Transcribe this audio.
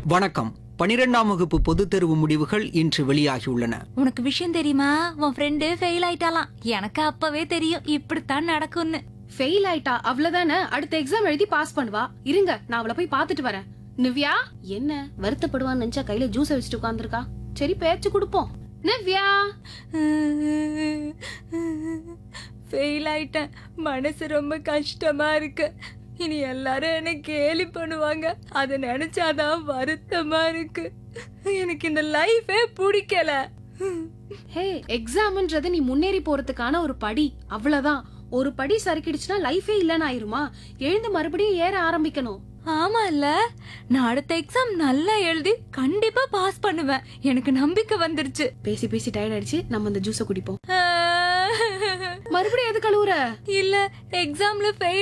வணக்கம் பனிரெண்டாம் வகுப்பு பொதுத் தேர்வு முடிவுகள் இன்று வெளியாகியுள்ளன உனக்கு விஷயம் தெரியுமா உன் ஃப்ரெண்டு ஃபெயில் ஆயிட்டாலாம் எனக்கு அப்பவே தெரியும் இப்படித்தான் நடக்கும்னு ஃபெயில் ஆயிட்டா அவ்வளவுதானே அடுத்த எக்ஸாம் எழுதி பாஸ் பண்ணுவா இருங்க நான் அவளை போய் பாத்துட்டு வரேன் நிவ்யா என்ன வருத்தப்படுவான்னு நினைச்சா கையில ஜூஸ் வச்சுட்டு உட்கார்ந்திருக்கா சரி பேச்சு கொடுப்போம் நிவ்யா ஃபெயில் ஆயிட்டேன் மனசு ரொம்ப கஷ்டமா இருக்கு இனி எல்லாரும் என்ன கேலி பண்ணுவாங்க அதை நினைச்சாதான் வருத்தமா இருக்கு எனக்கு இந்த லைஃபே பிடிக்கல ஹே எக்ஸாம்ன்றது நீ முன்னேறி போறதுக்கான ஒரு படி அவ்வளவுதான் ஒரு படி சறுக்கிடுச்சுன்னா லைஃபே இல்லைன்னு ஆயிருமா எழுந்து மறுபடியும் ஏற ஆரம்பிக்கணும் ஆமா இல்ல நான் அடுத்த எக்ஸாம் நல்லா எழுதி கண்டிப்பா பாஸ் பண்ணுவேன் எனக்கு நம்பிக்கை வந்துருச்சு பேசி பேசி டயர்ட் ஆயிடுச்சு நம்ம அந்த ஜூஸை குடிப்போம் மறுபடியும் எது கழுவுற இல்ல எக்ஸாம்ல ஃபெயில்